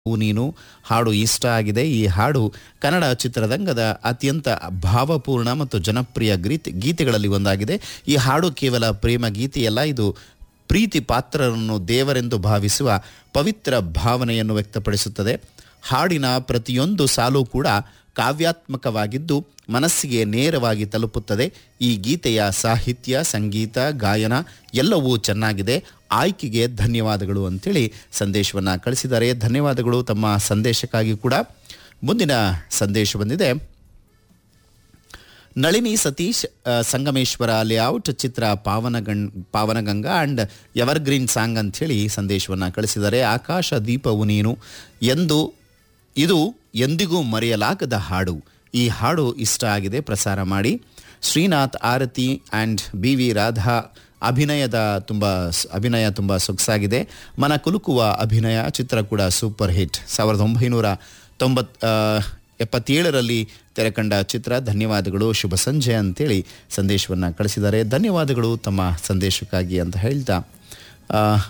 ನೀನು ಹಾಡು ಇಷ್ಟ ಆಗಿದೆ ಈ ಹಾಡು ಕನ್ನಡ ಚಿತ್ರರಂಗದ ಅತ್ಯಂತ ಭಾವಪೂರ್ಣ ಮತ್ತು ಜನಪ್ರಿಯ ಗೀತೆ ಗೀತೆಗಳಲ್ಲಿ ಒಂದಾಗಿದೆ ಈ ಹಾಡು ಕೇವಲ ಪ್ರೇಮ ಗೀತೆಯಲ್ಲ ಇದು ಪ್ರೀತಿ ಪಾತ್ರರನ್ನು ದೇವರೆಂದು ಭಾವಿಸುವ ಪವಿತ್ರ ಭಾವನೆಯನ್ನು ವ್ಯಕ್ತಪಡಿಸುತ್ತದೆ ಹಾಡಿನ ಪ್ರತಿಯೊಂದು ಸಾಲು ಕೂಡ ಕಾವ್ಯಾತ್ಮಕವಾಗಿದ್ದು ಮನಸ್ಸಿಗೆ ನೇರವಾಗಿ ತಲುಪುತ್ತದೆ ಈ ಗೀತೆಯ ಸಾಹಿತ್ಯ ಸಂಗೀತ ಗಾಯನ ಎಲ್ಲವೂ ಚೆನ್ನಾಗಿದೆ ಆಯ್ಕೆಗೆ ಧನ್ಯವಾದಗಳು ಅಂತೇಳಿ ಸಂದೇಶವನ್ನು ಕಳಿಸಿದ್ದಾರೆ ಧನ್ಯವಾದಗಳು ತಮ್ಮ ಸಂದೇಶಕ್ಕಾಗಿ ಕೂಡ ಮುಂದಿನ ಸಂದೇಶ ಬಂದಿದೆ ನಳಿನಿ ಸತೀಶ್ ಆ, ಸಂಗಮೇಶ್ವರ ಲೇಔಟ್ ಚಿತ್ರ ಪಾವನಗಣ್ ಪಾವನಗಂಗಾ ಆ್ಯಂಡ್ ಎವರ್ಗ್ರೀನ್ ಸಾಂಗ್ ಅಂಥೇಳಿ ಸಂದೇಶವನ್ನು ಕಳಿಸಿದ್ದಾರೆ ಆಕಾಶ ದೀಪವು ನೀನು ಎಂದು ಇದು ಎಂದಿಗೂ ಮರೆಯಲಾಗದ ಹಾಡು ಈ ಹಾಡು ಇಷ್ಟ ಆಗಿದೆ ಪ್ರಸಾರ ಮಾಡಿ Srinath Aarathi and B V Radha ಅಭಿನಯದ ತುಂಬ ಸ್- ಅಭಿನಯ ತುಂಬ ಸೊಗಸಾಗಿದೆ ಮನ ಕುಲುಕುವ ಅಭಿನಯ ಚಿತ್ರ ಕೂಡ ಸೂಪರ್ ಹಿಟ್ ಸಾವಿರದ ಒಂಬೈನೂರ ತೊಂಬತ್ ಆ, ಎಪ್ಪತ್ತೇಳರಲ್ಲಿ ತೆರೆಕಂಡ ಚಿತ್ರ ಧನ್ಯವಾದಗಳು ಶುಭ ಸಂಜೆ ಅಂತೇಳಿ ಸಂದೇಶವನ್ನು ಕಳಿಸಿದ್ದಾರೆ ಧನ್ಯವಾದಗಳು ತಮ್ಮ ಸಂದೇಶಕ್ಕಾಗಿ ಅಂತ ಹೇಳ್ತಾ ಆ,